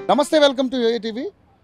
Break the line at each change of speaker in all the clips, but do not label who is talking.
నమస్తే welcome to TV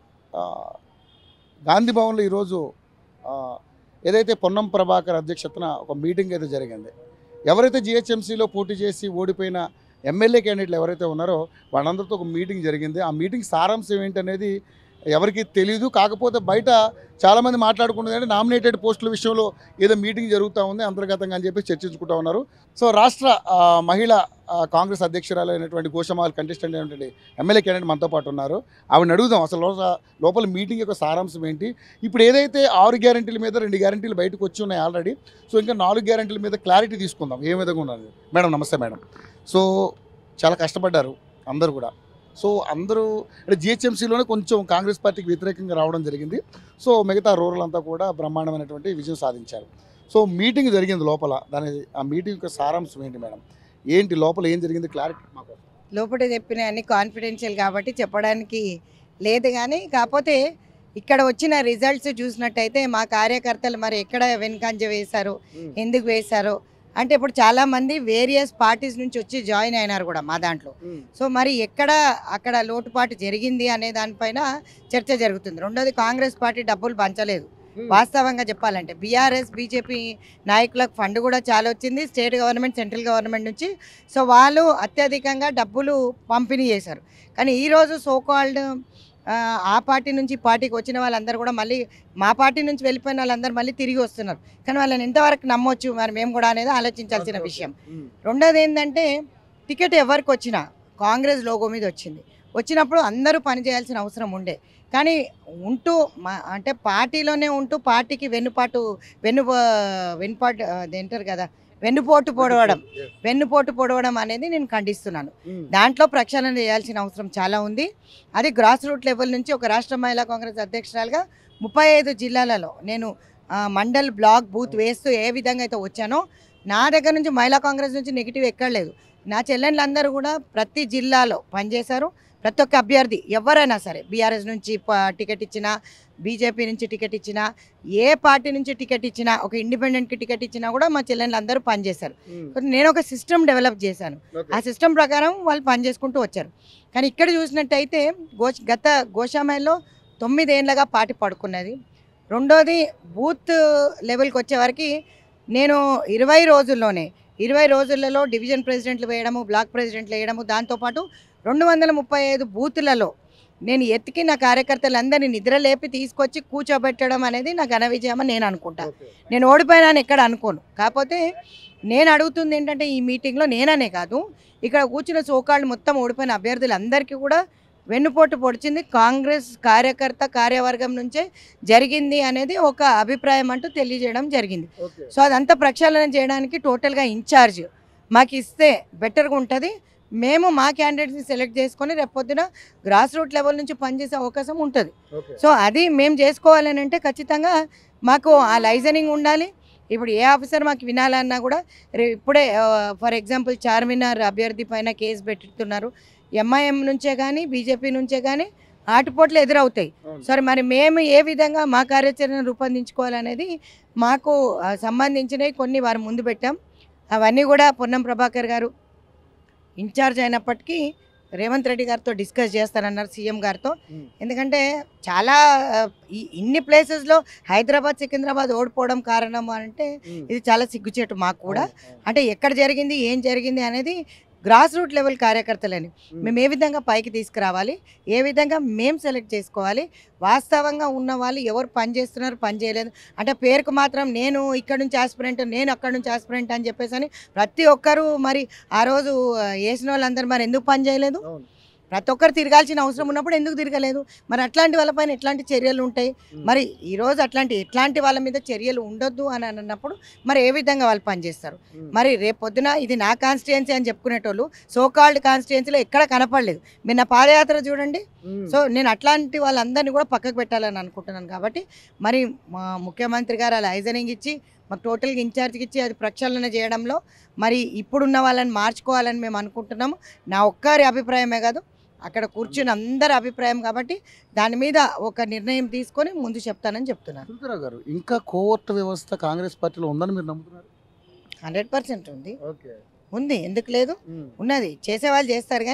Gandhi భవన్లో ఈరోజు ఆ, ఏదైతే పొన్నం ప్రభాకర్ అధ్యక్షతన ఒక మీటింగ్ అయితే జరిగింది ఎవరైతే జిహెచ్ఎంసీలో పోటీ చేసి ఓడిపోయిన ఎమ్మెల్యే క్యాండిడేట్లు ఎవరైతే ఉన్నారో వాళ్ళందరితో ఒక మీటింగ్ జరిగింది ఆ మీటింగ్ సారాంశం ఏంటనేది ఎవరికి తెలియదు కాకపోతే బయట చాలామంది మాట్లాడుకున్నది అంటే నామినేటెడ్ పోస్టుల విషయంలో ఏదో మీటింగ్ జరుగుతూ ఉంది అంతర్గతంగా అని చెప్పి చర్చించుకుంటూ ఉన్నారు సో రాష్ట్ర ఆ, మహిళా ఆ, కాంగ్రెస్ అధ్యక్షురాలు అయినటువంటి గోషమాల్ కంటెస్టెంట్ అయినటువంటి ఎమ్మెల్యే క్యాండిడేట్ మనతో పాటు ఉన్నారు ఆవిడని అడుగుదాం అసలు లోపల- లోపల మీటింగ్ యొక్క సారాంశం ఏంటి ఇప్పుడు ఏదైతే ఆరు గ్యారంటీల మీద రెండు గ్యారంటీలు బయటకు వచ్చి ఉన్నాయి ఆల్రెడీ సో ఇంకా నాలుగు గ్యారంటీల మీద క్లారిటీ తీసుకుందాం ఏ విధంగా ఉన్నది మేడం నమస్తే మేడం సో చాలా కష్టపడ్డారు అందరూ కూడా సో అందరూ అంటే జిహెచ్ఎంసీలోనే కొంచెం కాంగ్రెస్ పార్టీకి వ్యతిరేకంగా రావడం జరిగింది సో మిగతా రూరల్ అంతా కూడా బ్రహ్మాండమైనటువంటి విజయం సాధించారు సో మీటింగ్ జరిగింది లోపల దాని ఆ మీటింగ్ యొక్క సారాంశం ఏంటి మేడం ఏంటి లోపల ఏం జరిగింది క్లారిటీ మాకు
లోపల చెప్పిన అన్ని కాన్ఫిడెన్షియల్ కాబట్టి చెప్పడానికి లేదు కానీ కాకపోతే ఇక్కడ వచ్చిన రిజల్ట్స్ చూసినట్టయితే మా కార్యకర్తలు మరి ఎక్కడ వెనుకంజ వేశారు ఎందుకు వేశారు అంటే ఇప్పుడు చాలా మంది వేరియస్ పార్టీస్ నుంచి వచ్చి జాయిన్ అయినారు కూడా మా దాంట్లో సో మరి ఎక్కడ అక్కడ లోటుపాటు జరిగింది అనే దానిపైన చర్చ జరుగుతుంది రెండోది కాంగ్రెస్ పార్టీ డబ్బులు పంచలేదు వాస్తవంగా చెప్పాలంటే బీఆర్ఎస్ బీజేపీ నాయకులకు ఫండ్ కూడా చాలా వచ్చింది స్టేట్ గవర్నమెంట్ సెంట్రల్ గవర్నమెంట్ నుంచి సో వాళ్ళు అత్యధికంగా డబ్బులు పంపిణీ చేశారు కానీ ఈరోజు సోకాల్డ్ ఆ పార్టీ నుంచి ఈ పార్టీకి వచ్చిన వాళ్ళందరూ కూడా మళ్ళీ మా పార్టీ నుంచి వెళ్ళిపోయిన వాళ్ళందరూ మళ్ళీ తిరిగి వస్తున్నారు కానీ వాళ్ళని ఎంతవరకు నమ్మొచ్చు మరి మేము కూడా అనేది ఆలోచించాల్సిన విషయం రెండోది ఏంటంటే టికెట్ ఎవరికి వచ్చినా కాంగ్రెస్ లోగో మీద వచ్చింది వచ్చినప్పుడు అందరూ పనిచేయాల్సిన అవసరం ఉండే కానీ ఉంటూ మా అంటే పార్టీలోనే ఉంటూ పార్టీకి వెన్నుపాటు వెన్ను వెన్నుపాటు అదేంటారు కదా వెన్నుపోటు పొడవడం వెన్నుపోటు పొడవడం అనేది నేను ఖండిస్తున్నాను దాంట్లో ప్రక్షాళన చేయాల్సిన అవసరం చాలా ఉంది అది గ్రాస్ రూట్ లెవెల్ నుంచి ఒక రాష్ట్ర మహిళా కాంగ్రెస్ అధ్యక్షురాలుగా ముప్పై ఐదు జిల్లాలలో నేను ఆ, మండల్ బ్లాక్ బూత్ వేస్తూ ఏ విధంగా అయితే వచ్చానో నా దగ్గర నుంచి మహిళా కాంగ్రెస్ నుంచి నెగిటివ్ ఎక్కడలేదు నా చెల్లెళ్ళందరూ కూడా ప్రతి జిల్లాలో పనిచేశారు ప్రతి ఒక్క అభ్యర్థి ఎవరైనా సరే బీఆర్ఎస్ నుంచి ప- టికెట్ ఇచ్చినా బీజేపీ నుంచి టికెట్ ఇచ్చినా ఏ పార్టీ నుంచి టికెట్ ఇచ్చినా ఒక ఇండిపెండెంట్కి టికెట్ ఇచ్చినా కూడా మా చెల్లెళ్ళు అందరూ పనిచేశారు నేను ఒక సిస్టమ్ డెవలప్ చేశాను ఆ సిస్టమ్ ప్రకారం వాళ్ళు పనిచేసుకుంటూ వచ్చారు కానీ ఇక్కడ చూసినట్టయితే గోష్ గత గోషామైల్లో తొమ్మిదేళ్ళగా పార్టీ పడుకున్నది రెండోది బూత్ లెవెల్కి వచ్చేవరకు నేను ఇరవై రోజుల్లోనే ఇరవై రోజులలో డివిజన్ ప్రెసిడెంట్లు వేయడము బ్లాక్ ప్రెసిడెంట్లు వేయడము దాంతోపాటు రెండు వందల ముప్పై ఐదు బూతులలో నేను ఎత్తికి నా కార్యకర్తలందరినీ నిద్ర లేపి తీసుకొచ్చి కూర్చోబెట్టడం అనేది నా ఘన విజయం అని నేను అనుకుంటా నేను ఓడిపోయినాను ఎక్కడ అనుకోను కాకపోతే నేను అడుగుతుంది ఏంటంటే ఈ మీటింగ్లో నేననే కాదు ఇక్కడ కూర్చున్న సోకాళ్ళు మొత్తం ఓడిపోయిన అభ్యర్థులందరికీ కూడా వెన్నుపోటు పొడిచింది కాంగ్రెస్ కార్యకర్త కార్యవర్గం నుంచే జరిగింది అనేది ఒక అభిప్రాయం అంటూ తెలియజేయడం జరిగింది సో అదంతా ప్రక్షాళన చేయడానికి టోటల్గా ఇన్ఛార్జ్ మాకు ఇస్తే బెటర్గా ఉంటుంది మేము మా క్యాండిడేట్స్ని సెలెక్ట్ చేసుకొని రేపొద్దున గ్రాస్ రూట్ లెవెల్ నుంచి పనిచేసే అవకాశం ఉంటుంది సో అది మేము చేసుకోవాలని అంటే ఖచ్చితంగా మాకు ఆ లైజనింగ్ ఉండాలి ఇప్పుడు ఏ ఆఫీసర్ మాకు వినాలన్నా కూడా రే ఇప్పుడే ఫర్ ఎగ్జాంపుల్ చార్మినార్ అభ్యర్థి పైన కేసు పెట్టుతున్నారు ఎంఐఎం నుంచే కానీ బీజేపీ నుంచే కానీ ఆటుపోట్లు ఎదురవుతాయి సరే మరి మేము ఏ విధంగా మా కార్యాచరణ రూపొందించుకోవాలనేది మాకు ఆ, సంబంధించినవి కొన్ని వారు ముందు పెట్టాం అవన్నీ కూడా పొన్నం ప్రభాకర్ గారు ఇన్ఛార్జ్ అయినప్పటికీ రేవంత్ రెడ్డి గారితో డిస్కస్ చేస్తారన్నారు సీఎం గారితో ఎందుకంటే చాలా ఆ, ఈ ఇన్ని ప్లేసెస్లో హైదరాబాద్ సికింద్రాబాద్ ఓడిపోవడం కారణం అంటే ఇది చాలా సిగ్గుచేటు మాకు కూడా అంటే ఎక్కడ జరిగింది ఏం జరిగింది అనేది గ్రాస్ రూట్ లెవెల్ కార్యకర్తలని మేము ఏ విధంగా పైకి తీసుకురావాలి ఏ విధంగా మేము సెలెక్ట్ చేసుకోవాలి వాస్తవంగా ఉన్న వాళ్ళు ఎవరు పని చేస్తున్నారు పని చేయలేదు అంటే పేరుకు మాత్రం నేను ఇక్కడ నుంచి ఆస్పిరెంట్ నేను అక్కడ నుంచి ఆస్పిరెంట్ అని చెప్పేసి అని ప్రతి ఒక్కరూ మరి ఆ రోజు ఆ, వేసిన వాళ్ళందరూ మరి ఎందుకు పని చేయలేదు
అవును.
ప్రతి ఒక్కరు తిరగాల్సిన అవసరం ఉన్నప్పుడు ఎందుకు తిరగలేదు మరి అట్లాంటి వాళ్ళపైన ఎట్లాంటి చర్యలు ఉంటాయి మరి ఈరోజు అట్లాంటి ఎట్లాంటి వాళ్ళ మీద చర్యలు ఉండొద్దు అని అన్నప్పుడు మరి ఏ విధంగా వాళ్ళు పనిచేస్తారు మరి రేపు పొద్దున ఇది నా కాన్స్టిట్యుయెన్సీ అని చెప్పుకునేటోళ్ళు సోకాల్డ్ కాన్స్టిట్యుయెన్సీలో ఎక్కడ కనపడలేదు మీరు నా పాదయాత్ర చూడండి సో నేను అట్లాంటి వాళ్ళందరినీ కూడా పక్కకు పెట్టాలని అనుకుంటున్నాను కాబట్టి మరి మా ముఖ్యమంత్రి గారు అలా ఐజనింగ్ ఇచ్చి మాకు టోటల్గా ఇన్ఛార్జ్కి ఇచ్చి అది ప్రక్షాళన చేయడంలో మరి ఇప్పుడున్న వాళ్ళని మార్చుకోవాలని మేము అనుకుంటున్నాము నా ఒక్కరి అభిప్రాయమే కాదు అక్కడ కూర్చుని అందరి అభిప్రాయం కాబట్టి దాని మీద ఒక నిర్ణయం తీసుకొని ముందు చెప్తానని చెప్తున్నాను
సునీతారావు గారు ఇంకా కోర్టు వ్యవస్థ కాంగ్రెస్ పార్టీలో ఉందని మీరు నమ్ముతున్నారు
హండ్రెడ్ పర్సెంట్ ఉంది
ఓకే
ఉంది ఎందుకు లేదు ఉన్నది చేసేవాళ్ళు చేస్తారు కానీ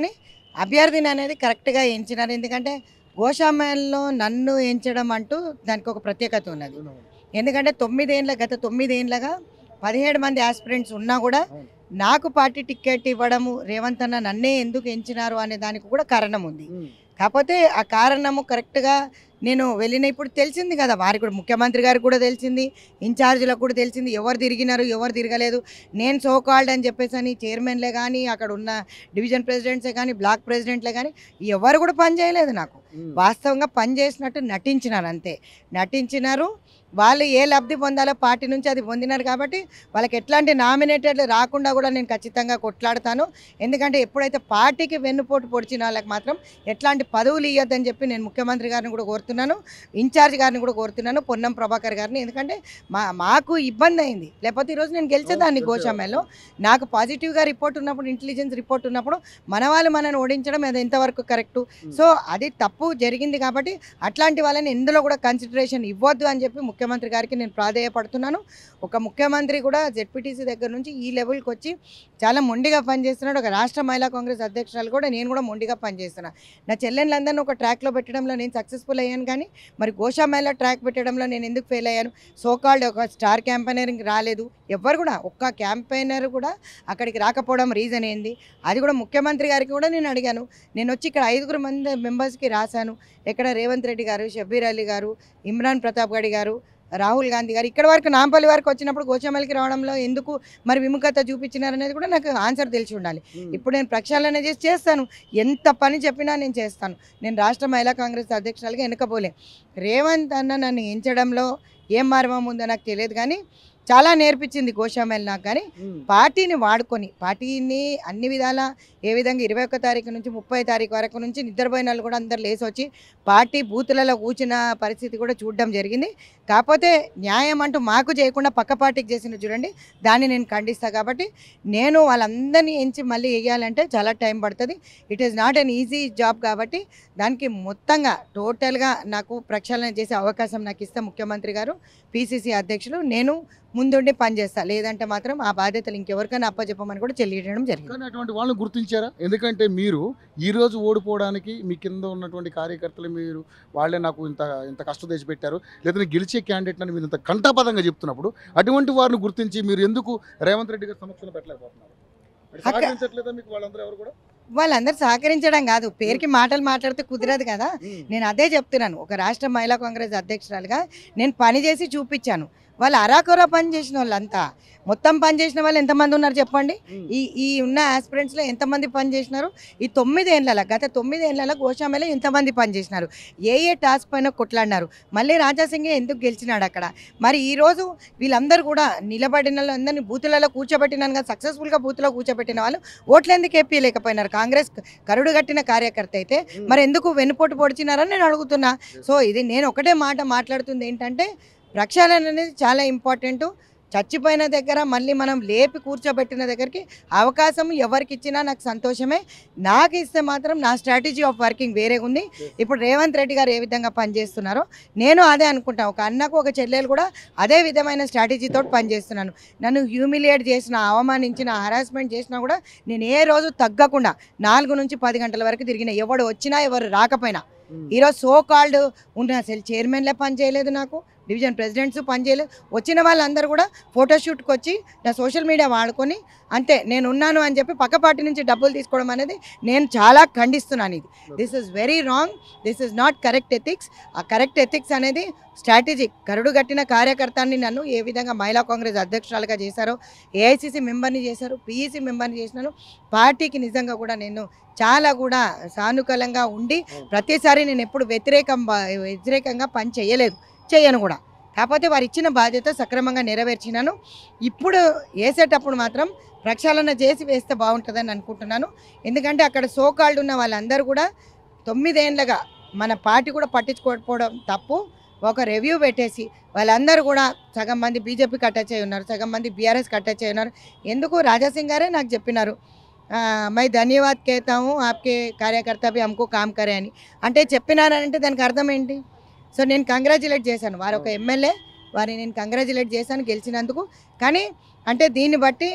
అభ్యర్థిని అనేది కరెక్ట్గా ఎంచినారు ఎందుకంటే గోషామేల్లో నన్ను ఎంచడం అంటూ దానికి ఒక ప్రత్యేకత ఉన్నది ఎందుకంటే తొమ్మిదేళ్ళ గత తొమ్మిదేళ్ళగా పదిహేడు మంది ఆస్పిరెంట్స్ ఉన్నా కూడా
అవును.
నాకు పార్టీ టికెట్ ఇవ్వడము రేవంత్ అన్న నన్నే ఎందుకు ఎంచినారు అనే దానికి కూడా కారణం ఉంది
ఉమ్.
కాకపోతే ఆ కారణము కరెక్ట్గా నేను వెళ్ళిన ఇప్పుడు తెలిసింది కదా వారికి కూడా ముఖ్యమంత్రి గారికి కూడా తెలిసింది ఇన్ఛార్జీలకు కూడా తెలిసింది ఎవరు తిరిగినారు ఎవరు తిరగలేదు నేను సో కాల్డ్ అని చెప్పేసి అని చైర్మన్లే కానీ అక్కడ ఉన్న డివిజన్ ప్రెసిడెంట్సే కానీ బ్లాక్ ప్రెసిడెంట్లే కానీ ఎవరు కూడా పని చేయలేదు నాకు
ఉమ్.
వాస్తవంగా పని చేసినట్టు నటించినారు అంతే నటించినారు వాళ్ళు ఏ లబ్ధి పొందాలో పార్టీ నుంచి అది పొందినారు కాబట్టి వాళ్ళకి ఎట్లాంటి నామినేటెడ్ రాకుండా కూడా నేను ఖచ్చితంగా కొట్లాడతాను ఎందుకంటే ఎప్పుడైతే పార్టీకి వెన్నుపోటు పొడిచిన వాళ్ళకి మాత్రం ఎట్లాంటి పదవులు ఇవ్వద్దని చెప్పి నేను ముఖ్యమంత్రి గారిని కూడా కోరుతున్నాను ఇన్ఛార్జ్ గారిని కూడా కోరుతున్నాను పొన్నం ప్రభాకర్ గారిని ఎందుకంటే మా మాకు ఇబ్బంది అయింది లేకపోతే ఈరోజు నేను గెలిచేదాన్ని గోషామేలో నాకు పాజిటివ్గా రిపోర్ట్ ఉన్నప్పుడు ఇంటెలిజెన్స్ రిపోర్ట్ ఉన్నప్పుడు మన వాళ్ళు మనల్ని ఓడించడం అది ఎంతవరకు కరెక్టు సో అది తప్పు జరిగింది కాబట్టి అట్లాంటి వాళ్ళని ఎందులో కూడా కన్సిడరేషన్ ఇవ్వద్దు అని చెప్పి ముఖ్యమంత్రి గారికి నేను ప్రాధేయపడుతున్నాను ఒక ముఖ్యమంత్రి కూడా జెడ్పీటీసీ దగ్గర నుంచి ఈ లెవెల్కి వచ్చి చాలా మొండిగా పనిచేస్తున్నాడు ఒక రాష్ట్ర మహిళా కాంగ్రెస్ అధ్యక్షురాలు కూడా నేను కూడా మొండిగా పనిచేస్తున్నా నా చెల్లెళ్ళందరినీ ఒక ట్రాక్లో పెట్టడంలో నేను సక్సెస్ఫుల్ అయ్యాను కానీ మరి గోషామేళ ట్రాక్ పెట్టడంలో నేను ఎందుకు ఫెయిల్ అయ్యాను సోకాల్డ్ ఒక స్టార్ క్యాంపెయినరింగ్ రాలేదు ఎవ్వరు కూడా ఒక్క క్యాంపెయినర్ కూడా అక్కడికి రాకపోవడం రీజన్ ఏంది అది కూడా ముఖ్యమంత్రి గారికి కూడా నేను అడిగాను నేను వచ్చి ఇక్కడ ఐదుగురు మంది మెంబర్స్కి రాశాను ఎక్కడ రేవంత్ రెడ్డి గారు షబ్బీర్ అలీ గారు ఇమ్రాన్ ప్రతాప్ గడి గారు రాహుల్ గాంధీ గారు ఇక్కడ వరకు నాంపల్లి వరకు వచ్చినప్పుడు గోచమల్కి రావడంలో ఎందుకు మరి విముఖత చూపించినారనేది కూడా నాకు ఆన్సర్ తెలిసి ఉండాలి
ఉమ్.
ఇప్పుడు నేను ప్రక్షాళన చేసి చేస్తాను ఎంత పని చెప్పినా నేను చేస్తాను నేను రాష్ట్ర మహిళా కాంగ్రెస్ అధ్యక్షురాలుగా వెనుకపోలే రేవంత్ అన్న నన్ను ఎంచడంలో ఏం మర్మం ఉందో నాకు తెలియదు కానీ చాలా నేర్పించింది గోషామేల్ నాకు కానీ
ఉమ్.
పార్టీని వాడుకొని పార్టీని అన్ని విధాల ఏ విధంగా ఇరవై ఒక్క తారీఖు నుంచి ముప్పై తారీఖు వరకు నుంచి నిద్రపోయిన వాళ్ళు కూడా అందరు లేచి వచ్చి పార్టీ బూతులలో కూర్చున్న పరిస్థితి కూడా చూడడం జరిగింది కాకపోతే న్యాయం అంటూ మాకు చేయకుండా పక్క పార్టీకి చేసిన చూడండి దాన్ని నేను ఖండిస్తా కాబట్టి నేను వాళ్ళందరినీ ఎంచి మళ్ళీ వేయాలంటే చాలా టైం పడుతుంది it is not an easy job కాబట్టి దానికి మొత్తంగా టోటల్గా నాకు ప్రక్షాళన చేసే అవకాశం నాకు ఇస్తే ముఖ్యమంత్రి గారు పిసిసి అధ్యక్షులు నేను ముందుండి పనిచేస్తా లేదంటే మాత్రం ఆ బాధ్యతలు ఇంకెవరికైనా అప్పచెప్పమని కూడా చెల్లియడం జరిగింది
కానీ అటువంటి వాళ్ళని గుర్తించారా ఎందుకంటే మీరు ఈ రోజు ఓడిపోవడానికి మీ కింద ఉన్నటువంటి కార్యకర్తలు మీరు వాళ్ళే నాకు ఇంత ఇంత కష్టం తెచ్చిపెట్టారు లేదా గెలిచే క్యాండిడేట్ అని మీరు ఇంత కంఠాపదంగా చెప్తున్నప్పుడు అటువంటి వారిని గుర్తించి మీరు ఎందుకు రేవంత్ రెడ్డి గారి సమక్షంలో పెట్టలేకపోతున్నారు మరి
అక్క-
సహకరించట్లేదా మీకు వాళ్ళందరూ ఎవరు కూడా
వాళ్ళందరూ సహకరించడం కాదు పేరుకి మాటలు మాట్లాడితే కుదరదు కదా నేను అదే చెప్తున్నాను ఒక రాష్ట్ర మహిళా కాంగ్రెస్ అధ్యక్షురాలుగా నేను పని చేసి చూపించాను వాళ్ళు అరాకొరా పని చేసిన వాళ్ళంతా మొత్తం పని చేసిన వాళ్ళు ఎంతమంది ఉన్నారు చెప్పండి ఈ ఈ ఉన్న ఆస్పిరెంట్స్లో ఎంతమంది పని చేసినారు ఈ తొమ్మిది ఏళ్ళ గత తొమ్మిది ఏళ్ళ గోషామేలో ఎంతమంది పని చేసినారు ఏ ఏ టాస్క్ పైన కొట్లాడినారు మళ్ళీ రాజాసింగే ఎందుకు గెలిచినాడు అక్కడ మరి ఈ రోజు వీళ్ళందరూ కూడా నిలబడిన వాళ్ళందరినీ బూతులలో కూర్చోబెట్టినాను కదా సక్సెస్ఫుల్గా బూత్లో కూర్చోబెట్టిన వాళ్ళు ఓట్లు ఎందుకు ఏపీయలేకపోయినారు కాంగ్రెస్ కరుడు కట్టిన కార్యకర్త అయితే మరి ఎందుకు వెన్నుపోటు పొడిచినారని నేను అడుగుతున్నా సో ఇది నేను ఒకటే మాట మాట్లాడుతుంది ఏంటంటే ప్రక్షాళన అనేది చాలా ఇంపార్టెంట్ చచ్చిపోయిన దగ్గర మళ్ళీ మనం లేపి కూర్చోబెట్టిన దగ్గరికి అవకాశం ఎవరికి ఇచ్చినా నాకు సంతోషమే నాకు ఇస్తే మాత్రం నా స్ట్రాటజీ ఆఫ్ వర్కింగ్ వేరే ఉంది ఇప్పుడు రేవంత్ రెడ్డి గారు ఏ విధంగా పనిచేస్తున్నారో నేను అదే అనుకుంటా ఒక అన్నకు ఒక చెల్లెలు కూడా అదే విధమైన స్ట్రాటజీతో పనిచేస్తున్నాను నన్ను హ్యూమిలియేట్ చేసిన అవమానించిన హరాస్మెంట్ చేసినా కూడా నేను ఏ రోజు తగ్గకుండా నాలుగు నుంచి పది గంటల వరకు తిరిగిన ఎవడు వచ్చినా ఎవరు రాకపోయినా ఈరోజు సో కాల్డ్ ఉన్న అసలు చైర్మన్లే పని చేయలేదు నాకు డివిజన్ ప్రెసిడెంట్స్ పని చేయలేదు వచ్చిన వాళ్ళందరూ కూడా ఫోటోషూట్కి వచ్చి నా సోషల్ మీడియా వాడుకొని అంతే నేను ఉన్నాను అని చెప్పి పక్క పార్టీ నుంచి డబ్బులు తీసుకోవడం అనేది నేను చాలా ఖండిస్తున్నాను ఇది this is very wrong this is not correct ethics uh correct ethics అనేది స్ట్రాటజిక్ కరుడు కట్టిన కార్యకర్తని నన్ను ఏ విధంగా మహిళా కాంగ్రెస్ అధ్యక్షురాలుగా చేశారో ఏఐసిసి మెంబర్ని చేశారు పిఈసి మెంబర్ని చేసినాను పార్టీకి నిజంగా కూడా నేను చాలా కూడా సానుకూలంగా ఉండి ప్రతిసారి నేను ఎప్పుడు వ్యతిరేకం వ్యతిరేకంగా పని చేయలేదు చేయను కూడా కాకపోతే వారు ఇచ్చిన బాధ్యత సక్రమంగా నెరవేర్చినాను ఇప్పుడు వేసేటప్పుడు మాత్రం ప్రక్షాళన చేసి వేస్తే బాగుంటుందని అనుకుంటున్నాను ఎందుకంటే అక్కడ సోకాల్డ్ ఉన్న వాళ్ళందరూ కూడా తొమ్మిదేండ్లుగా మన పార్టీ కూడా పట్టించుకోకపోవడం తప్పు ఒక రివ్యూ పెట్టేసి వాళ్ళందరూ కూడా సగం మంది బీజేపీకి అటాచ్ అయి ఉన్నారు సగం మంది బీఆర్ఎస్కి అటాచ్ అయి ఉన్నారు ఎందుకు రాజాసింగ్ గారే నాకు చెప్పినారు ఆ, మై ధన్యవాద్ కేతాము ఆప్కే కార్యకర్త భీ హమ్కో కామ్ కరే అని అంటే చెప్పినారంటే దానికి అర్థం ఏంటి సో నేను కంగ్రాచులేట్ చేశాను వారు ఒక ఎమ్మెల్యే వారిని నేను కంగ్రాచులేట్ చేశాను గెలిచినందుకు కానీ అంటే దీన్ని బట్టి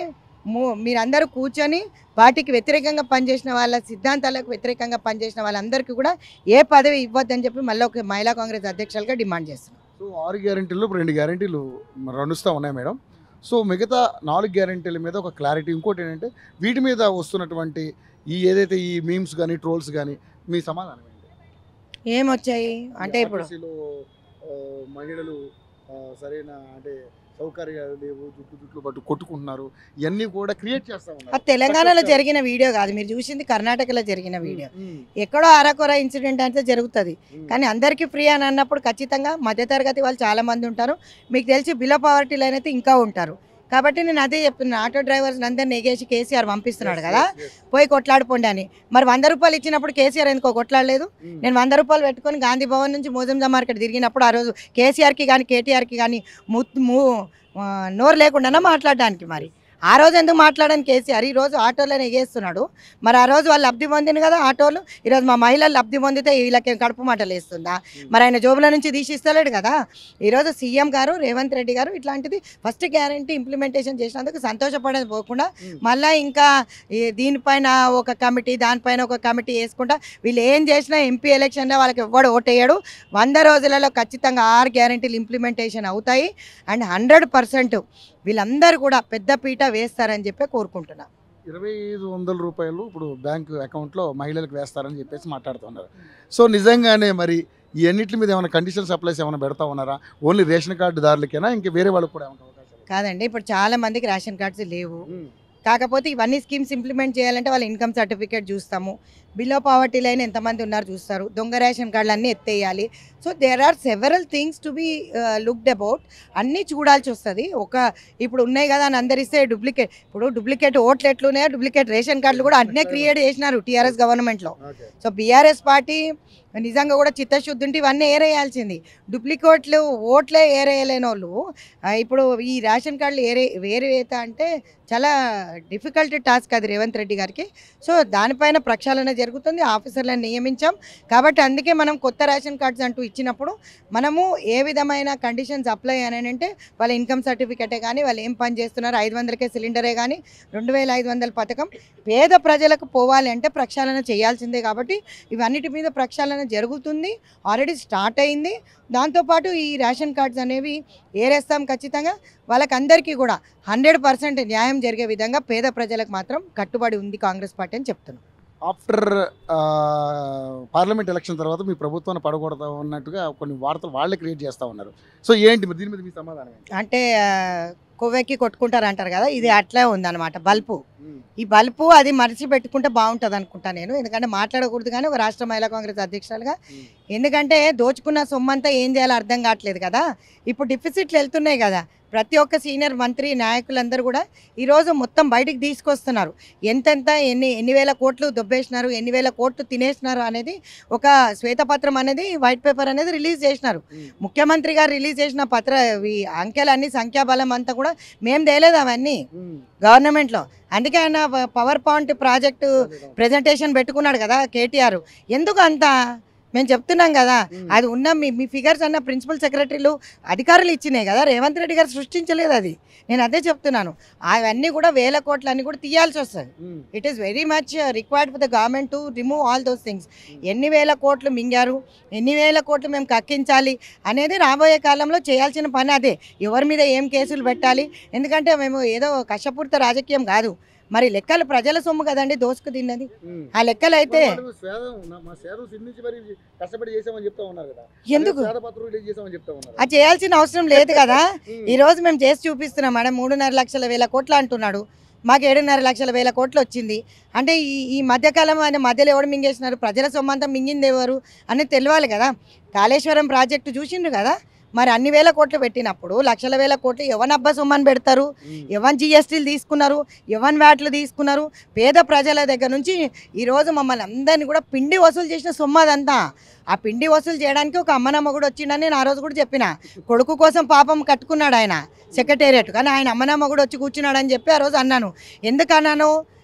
ము- మీరందరూ కూర్చొని వాటికి వ్యతిరేకంగా పనిచేసిన వాళ్ళ సిద్ధాంతాలకు వ్యతిరేకంగా పనిచేసిన వాళ్ళందరికీ కూడా ఏ పదవి ఇవ్వద్దని చెప్పి మళ్ళీ ఒక మహిళా కాంగ్రెస్ అధ్యక్షులుగా డిమాండ్ చేస్తున్నాం
సో ఆరు గ్యారెంటీలు ఇప్పుడు రెండు గ్యారెంటీలు రణిస్తూ ఉన్నాయి మేడం సో మిగతా నాలుగు గ్యారెంటీల మీద ఒక క్లారిటీ ఇంకోటి ఏంటంటే వీటి మీద వస్తున్నటువంటి ఈ ఏదైతే ఈ మీమ్స్ కానీ ట్రోల్స్ కానీ మీ సమాధానం ఏంటి
ఏమొచ్చాయి అంటే ఇప్పుడు
ఆర్టీసీలో, ఆ, మహిళలు ఆ, సరైన అంటే సౌకర్యాలు లేవు జుట్టు జుట్లు పట్టు కొట్టుకుంటున్నారు ఇవన్నీ కూడా క్రియేట్ చేస్తా ఉన్నారు
అది తెలంగాణలో జరిగిన వీడియో కాదు మీరు చూసింది కర్ణాటకలో జరిగిన వీడియో
ఉమ్,
ఎక్కడో అరకొర ఇన్సిడెంట్ అయితే జరుగుతుంది
ఉమ్,
కానీ అందరికీ ఫ్రీ అని అన్నప్పుడు ఖచ్చితంగా మధ్యతరగతి వాళ్ళు చాలా మంది ఉంటారు మీకు తెలిసి బిలో పవర్టీ లైన్ అయితే ఇంకా ఉంటారు కాబట్టి నేను అదే చెప్తున్నాను ఆటో డ్రైవర్స్ అందరిని ఎగేసి కేసీఆర్ పంపిస్తున్నాడు
yes,
కదా
yes, yes.
పోయి కొట్లాడిపోండి అని మరి వంద రూపాయలు ఇచ్చినప్పుడు కేసీఆర్ ఎందుకో కొట్లాడలేదు
ఉమ్,
నేను వంద రూపాయలు పెట్టుకొని గాంధీ భవన్ నుంచి మోజంజా మార్కెట్ తిరిగినప్పుడు ఆ రోజు కేసీఆర్కి కానీ కేటీఆర్కి కానీ ము ము ఆ, నోరు లేకుండానే మాట్లాడడానికి మరి ఆ రోజు ఎందుకు మాట్లాడని కేసీఆర్ ఈ రోజు ఆటోలోనే ఎగేస్తున్నాడు మరి ఆ రోజు వాళ్ళు లబ్ధి పొందింది కదా ఆటోలు ఈరోజు మా మహిళలు లబ్ధి పొందితే వీళ్ళకి కడుపు మాటలు వేస్తుందా మరి ఆయన జోబుల నుంచి తీసిస్తలేడు కదా ఈరోజు సీఎం గారు రేవంత్ రెడ్డి గారు ఇట్లాంటిది ఫస్ట్ గ్యారంటీ ఇంప్లిమెంటేషన్ చేసినందుకు సంతోషపడేది పోకుండా
ఉమ్.
మళ్ళీ ఇంకా ఈ దీనిపైన ఒక కమిటీ దానిపైన ఒక కమిటీ వేసుకుంటా వీళ్ళు ఏం చేసినా ఎంపీ ఎలక్షన్లో వాళ్ళకి ఎవ్వడు ఓటేయడు వంద రోజులలో ఖచ్చితంగా ఆరు గ్యారంటీలు ఇంప్లిమెంటేషన్ అవుతాయి అండ్ హండ్రెడ్ పర్సెంట్ వీళ్ళందరూ కూడా పెద్ద పీట వేస్తారని చెప్పి కోరుకుంటున్నా
ఇరవై ఐదు వందల రూపాయలు ఇప్పుడు బ్యాంక్ అకౌంట్లో మహిళలకు వేస్తారని చెప్పేసి మాట్లాడుతున్నారు సో నిజంగానే మరి ఈ అన్నిటి మీద ఏమైనా కండిషన్ సప్లైస్ ఏమైనా పెడతా ఉన్నారా ఓన్లీ రేషన్ కార్డు దారులకేనా ఇంకా వేరే వాళ్ళకి కూడా ఏమైనా అవకాశాలు
కాదండి ఇప్పుడు చాలా మందికి రేషన్ కార్డ్స్ లేవు
ఉమ్,
కాకపోతే ఇవన్నీ స్కీమ్స్ ఇంప్లిమెంట్ చేయాలంటే వాళ్ళ ఇన్కమ్ సర్టిఫికేట్ చూస్తాము బిలో పావర్టీ లైన్ ఎంతమంది ఉన్నారు చూస్తారు దొంగ రేషన్ కార్డులు అన్నీ ఎత్తేయాలి so there are several things to be looked about అన్నీ చూడాల్సి వస్తుంది ఒక ఇప్పుడు ఉన్నాయి కదా అని అందరిస్తే డూప్లికేట్ ఇప్పుడు డూప్లికేట్ ఓట్లు ఎట్లున్నాయో డూప్లికేట్ రేషన్ కార్డులు కూడా అన్నీ క్రియేట్ చేసినారు టీఆర్ఎస్ గవర్నమెంట్లో
ఓకే.
సో బీఆర్ఎస్ పార్టీ నిజంగా కూడా చిత్తశుద్ధి ఉంటే ఇవన్నీ ఏరేయాల్సింది డూప్లికేట్లు ఓట్లే ఏరేయలేని వాళ్ళు ఆ, ఇప్పుడు ఈ రేషన్ కార్డులు ఏరే వేరే వేత అంటే చాలా డిఫికల్ట్ టాస్క్ అది రేవంత్ రెడ్డి గారికి సో దానిపైన ప్రక్షాళన జరుగుతుంది ఆఫీసర్లను నియమించాం కాబట్టి అందుకే మనం కొత్త రేషన్ కార్డ్స్ అంటూ ఇచ్చినప్పుడు మనము ఏ విధమైన కండిషన్స్ అప్లై అని అంటే వాళ్ళ ఇన్కమ్ సర్టిఫికేటే కానీ వాళ్ళు ఏం పని చేస్తున్నారు ఐదు వందలకే సిలిండరే కానీ రెండు వేల ఐదు వందల పథకం పేద ప్రజలకు పోవాలి అంటే ప్రక్షాళన చేయాల్సిందే కాబట్టి ఇవన్నిటి మీద ప్రక్షాళన జరుగుతుంది ఆల్రెడీ స్టార్ట్ అయింది దాంతోపాటు ఈ రేషన్ కార్డ్స్ అనేవి ఏరేస్తాం ఖచ్చితంగా వాళ్ళకందరికీ కూడా హండ్రెడ్ పర్సెంట్ న్యాయం జరిగే విధంగా పేద ప్రజలకు మాత్రం కట్టుబడి ఉంది కాంగ్రెస్ పార్టీ అని చెప్తున్నాం
ఆఫ్టర్ ఆ, పార్లమెంట్ ఎలక్షన్ తర్వాత మీ ప్రభుత్వాన్ని పడగొడతా ఉన్నట్టుగా కొన్ని వార్తలు వాళ్ళే క్రియేట్ చేస్తూ ఉన్నారు సో ఏంటి మరి దీని మీద మీ సమాధానం ఏంటి
అంటే ఆ, కొవ్వెక్కి కొట్టుకుంటారు అంటారు కదా ఇది అట్లే ఉందన్నమాట బల్బు
ఉమ్,
ఈ బల్బు అది మరిచి పెట్టుకుంటే బాగుంటుంది అనుకుంటా నేను ఎందుకంటే మాట్లాడకూడదు కానీ ఒక రాష్ట్ర మహిళా కాంగ్రెస్ అధ్యక్షులుగా
ఉమ్,
ఎందుకంటే దోచుకున్న సొమ్మంతా ఏం చేయాలో అర్థం కావట్లేదు కదా ఇప్పుడు డిఫిసిట్లు వెళ్తున్నాయి కదా ప్రతి ఒక్క సీనియర్ మంత్రి నాయకులందరూ కూడా ఈరోజు మొత్తం బయటికి తీసుకొస్తున్నారు ఎంతెంత ఎన్ని ఎన్ని వేల కోట్లు దొబ్బేసినారు ఎన్ని వేల కోట్లు తినేసినారు అనేది ఒక శ్వేతపత్రం అనేది వైట్ పేపర్ అనేది రిలీజ్ చేసినారు
ఉమ్,
ముఖ్యమంత్రి గారు రిలీజ్ చేసిన పత్ర ఈ అంకెలన్నీ సంఖ్యాబలం అంతా కూడా మేము తేలేదు అవన్నీ
ఉమ్,
గవర్నమెంట్లో అందుకే ఆయన పవర్ పాయింట్ ప్రాజెక్టు ప్రజెంటేషన్ పెట్టుకున్నాడు కదా కేటీఆర్ ఎందుకు అంత మేము చెప్తున్నాం కదా
ఉమ్,
అది ఉన్న మీ మీ ఫిగర్స్ అన్న ప్రిన్సిపల్ సెక్రటరీలు అధికారులు ఇచ్చినాయి కదా రేవంత్ రెడ్డి గారు సృష్టించలేదు అది నేను అదే చెప్తున్నాను అవన్నీ కూడా వేల కోట్లు అన్ని కూడా తీయాల్సి వస్తుంది
um,
it is very much required for the government to remove all those things ఎన్ని వేల కోట్లు మింగారు ఎన్ని వేల కోట్లు మేము కక్కించాలి అనేది రాబోయే కాలంలో చేయాల్సిన పని అదే ఎవరి మీద ఏం కేసులు పెట్టాలి ఎందుకంటే మేము ఏదో కష్టపూరిత రాజకీయం కాదు మరి లెక్కలు ప్రజల సొమ్ము కదండి దోసుకు తిన్నది
ఉమ్.
ఆ లెక్కలు అయితే
మరి వాళ్ళు స్వేదం నా- మా సేదం సిద్ధించి మరి కష్టపడి చేసామని చెప్తా ఉన్నారు కదా
ఎందుకు
సేద పత్రం రిలీజ్ చేసామని చెప్తా ఉన్నారు
అది చేయాల్సిన అవసరం లేదు కదా
ఉమ్,
ఈ రోజు మేము చేసి చూపిస్తున్నాం మేడం మూడున్నర లక్షల వేల కోట్లు అంటున్నాడు మాకు ఏడున్నర లక్షల వేల కోట్లు వచ్చింది అంటే ఈ ఈ మధ్యకాలం ఆయన మధ్యలో ఎవడు మింగేసినారు ప్రజల సొమ్మంతా మింగింది ఎవరు అని తెలియాలి కదా కాళేశ్వరం ప్రాజెక్టు చూసిండ్రు కదా మరి అన్ని వేల కోట్లు పెట్టినప్పుడు లక్షల వేల కోట్లు ఎవరి అబ్బా సొమ్మని పెడతారు
ఉమ్,
ఎవరి జిఎస్టీలు తీసుకున్నారు ఎవరి వ్యాట్లు తీసుకున్నారు పేద ప్రజల దగ్గర నుంచి ఈరోజు మమ్మల్ని అందరినీ కూడా పిండి వసూలు చేసిన సొమ్ము అదంతా ఆ పిండి వసూలు చేయడానికి ఒక అమ్మనమ్మ కూడా వచ్చిండని నేను ఆ రోజు కూడా చెప్పిన కొడుకు కోసం పాపం కట్టుకున్నాడు ఆయన సెక్రటేరియట్ కానీ ఆయన అమ్మనమ్మ కూడా వచ్చి కూర్చున్నాడని చెప్పి ఆ రోజు అన్నాను ఎందుకు అన్నాను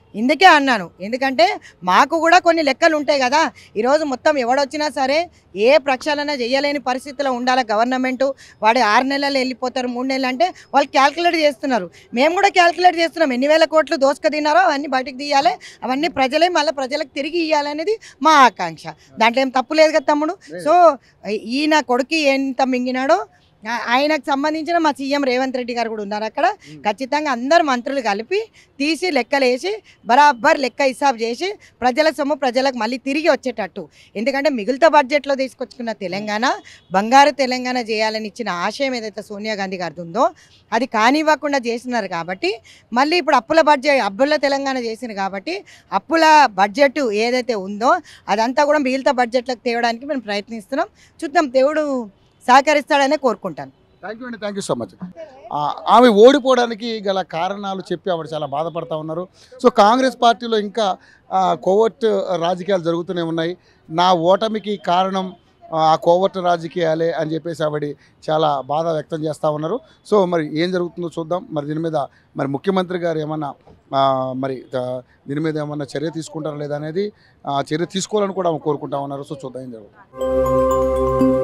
ఇందుకే అన్నాను ఎందుకంటే మాకు కూడా కొన్ని లెక్కలు ఉంటాయి కదా ఈరోజు మొత్తం ఎవడొచ్చినా సరే ఏ ప్రక్షాళన చేయలేని పరిస్థితిలో ఉండాలి గవర్నమెంట్ వాడు ఆరు నెలలు వెళ్ళిపోతారు మూడు నెలలు అంటే వాళ్ళు క్యాల్కులేట్ చేస్తున్నారు మేము కూడా క్యాల్కులేట్ చేస్తున్నాం ఎన్ని వేల కోట్లు దోసుక తిన్నారో అవన్నీ బయటకు తీయాలి అవన్నీ ప్రజలే మళ్ళీ ప్రజలకు తిరిగి ఇవ్వాలనేది మా ఆకాంక్ష దాంట్లో ఏం తప్పు లేదు కదా తమ్ముడు సో ఈయన కొడుకు ఎంత మింగినాడో ఆ- ఆయనకు సంబంధించిన మా సీఎం రేవంత్ రెడ్డి గారు కూడా ఉన్నారు అక్కడ ఖచ్చితంగా అందరు మంత్రులు కలిపి తీసి లెక్కలేసి బరాబర్ లెక్క హిసాబ్ చేసి ప్రజల సొమ్ము ప్రజలకు మళ్ళీ తిరిగి వచ్చేటట్టు ఎందుకంటే మిగులుతా బడ్జెట్లో తీసుకొచ్చుకున్న తెలంగాణ బంగారు తెలంగాణ చేయాలని ఇచ్చిన ఆశయం ఏదైతే సోనియా గాంధీ గారిది ఉందో అది కానివ్వకుండా చేసినారు కాబట్టి మళ్ళీ ఇప్పుడు అప్పుల బడ్జెట్ అప్పుల తెలంగాణ చేసింది కాబట్టి అప్పుల బడ్జెట్ ఏదైతే ఉందో అదంతా కూడా మిగిలిత బడ్జెట్లకు తేవడానికి మేము ప్రయత్నిస్తున్నాం చూద్దాం దేవుడు సహకరిస్తాడనే కోరుకుంటాను
థ్యాంక్ యూ అండి థ్యాంక్ యూ సో మచ్ ఆమె ఓడిపోవడానికి గల కారణాలు చెప్పి ఆవిడ చాలా బాధపడతా ఉన్నారు సో కాంగ్రెస్ పార్టీలో ఇంకా ఆ, కోవట్ రాజకీయాలు జరుగుతూనే ఉన్నాయి నా ఓటమికి కారణం ఆ కోవట్ రాజకీయాలే అని చెప్పేసి ఆవిడ చాలా బాధ వ్యక్తం చేస్తూ ఉన్నారు సో మరి ఏం జరుగుతుందో చూద్దాం మరి దీని మీద మరి ముఖ్యమంత్రి గారు ఏమన్నా ఆ, మరి ఆ, దీని మీద ఏమన్నా చర్య తీసుకుంటారా లేదా అనేది ఆ, చర్య తీసుకోవాలని కూడా ఆమె కోరుకుంటా ఉన్నారు సో చూద్దాం ఏం జరుగుతుంది